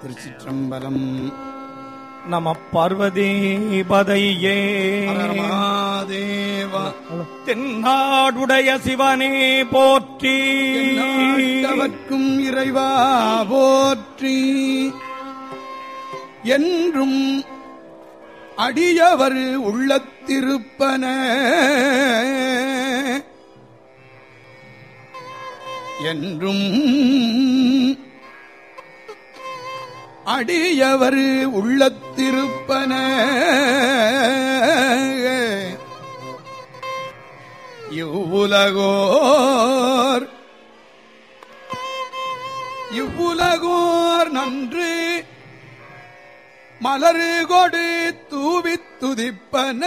திருச்சிற்றம்பலம் நம பார்வதி பதையே மகாதேவா தென்னாடுடைய சிவனே போற்றி நாட்டவர்க்கும் இறைவா போற்றி என்றும் அடியவர் உள்ளத்திருப்பன என்றும் அடியவர் உள்ளத்திருப்பன இவ்வுலகோர் இவ்வுலகோர் நன்று மலரு கொடு தூவித் துதிப்பன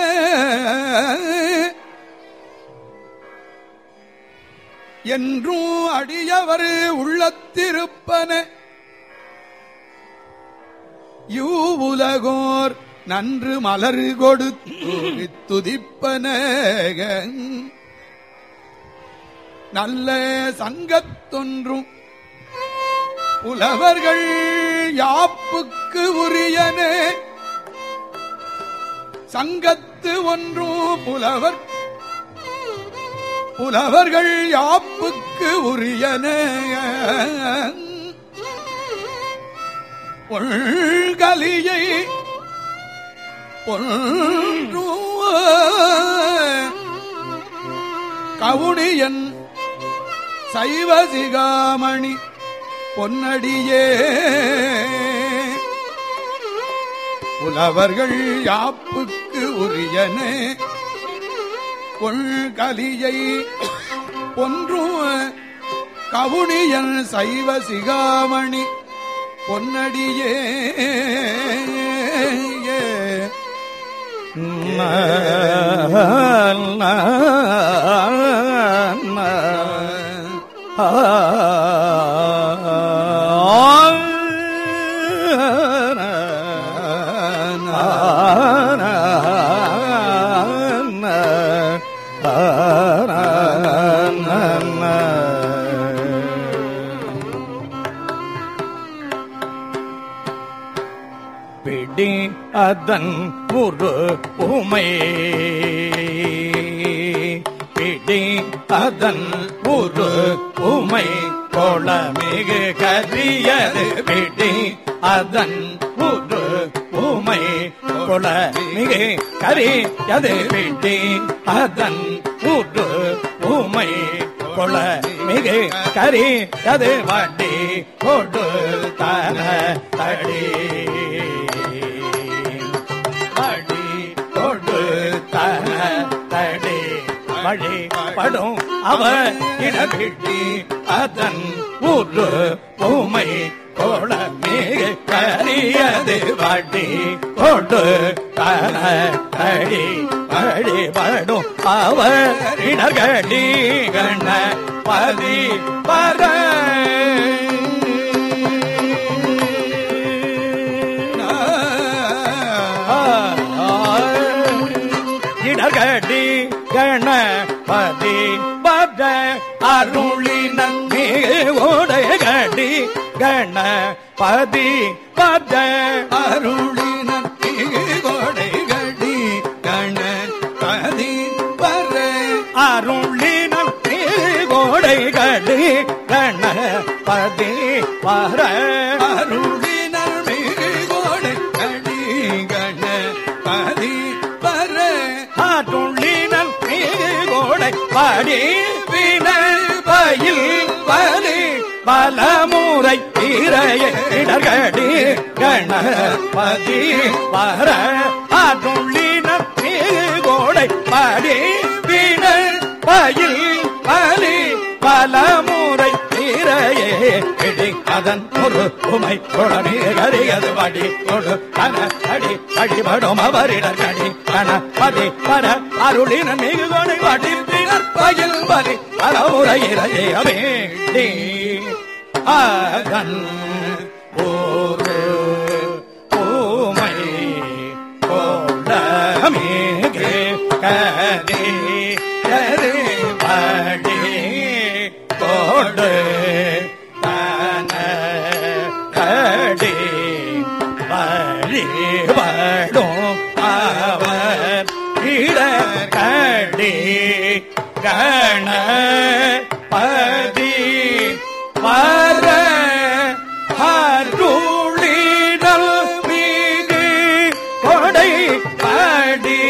என்றும் அடியவர் உள்ளத்திருப்பன யூவுலகோர் நன்று மலரு கொடுத்து துதிப்பன நல்ல சங்கத்தொன்றும் புலவர்கள் யாப்புக்கு உரியன சங்கத்து ஒன்றும் புலவர் புலவர்கள் யாப்புக்கு உரியன பொல்கலியை பொன்று கவுனியன் சைவசிகாமணி பொன்னடியே புலவர்கள் யாப்புக்கு உரியன பொல்கலியை பொன்றும் கவுனியன் சைவ சிகாமணி பொன்னடியே பிடி அதன் ஒரு உமை பிடி அதன் ஒரு உமை கொளமிகு கரியது பிடி அதன் ஒரு உமை கொளமிகு கரியது பிடி அதன் ஒரு உமை கொள மிகு கரி அது வண்டி கொடு தன தடி அடி கொடு தன தடி வழி படும் அவ இடபிட்டி அதன் ஊரு பூமை கோள மிகு கரியது வண்டி கொடு தன தடி வழிபடும் அவர் இடகடி கண்ண பதி பர இடகடி கண பதி பத அருளின ஓடைய கடி கண பதி பத அருளின கோடை கடி கண பதி பர அருளின கோடை கடி கண பதி பர அருளினர் மிகு கோடை கடி கண பதி பர ஆட்டுள்ளினல் கோடை பாடி வீண பயில் பலி பலமுறை தீரைய இடர்கடி கணபதி வர ஆட்டுள்ளினல் கோடை பாடி வீண பயில் பலி பலமுறை தீரையே இடி அதன் ஒரு உமை குழவி கரியது வடி கொடு கன அடி அடிபடும் அவரிடர் கடி கன பதி பர அருளின மிகு கொடை வடி பிறர் பயில் பலி பலமுறை இறைய வேண்டி அதன் ஒரு உமை கொடமிகு கதி கரு படி கொடு தன கடி வழிபடும் அவர் இடக்கடி கண பதி வர அருளிடல் மீது கொடை படி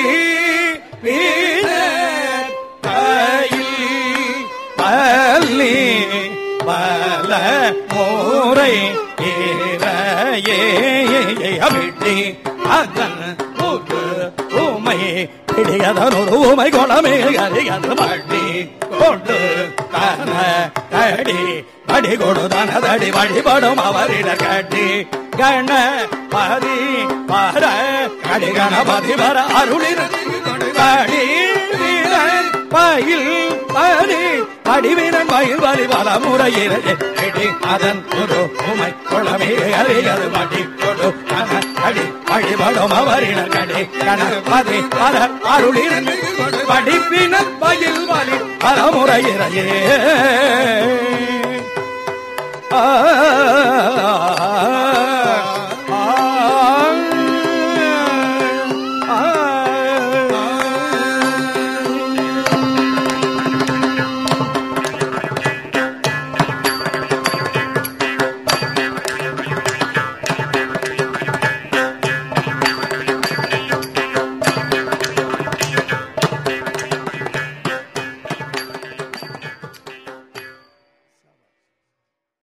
வீரர் கையில் பள்ளி பல முறை இறையே அவிட்டி அதன் ஒரு உமை பிடியதன் ஒரு உமை குணமே அறியது பள்ளி கொண்டு தன கடி படி கொடுதன தடி வழிபடும் அவரிட கட்டி கண பதி பர கடி கணபதி வர அருளிருந்து படி வீரன் பயில் படி படிவீரன் பயில் வலி பல முறையிலே பிடி அதன் ஒரு உமை குளமே அறியது படி கொடு கண கடி வழிபடும் அவரிட கடி கணபதி பர அருளிருந்து படிப்பினன் பயில் வலி பல முறையிலே ஆ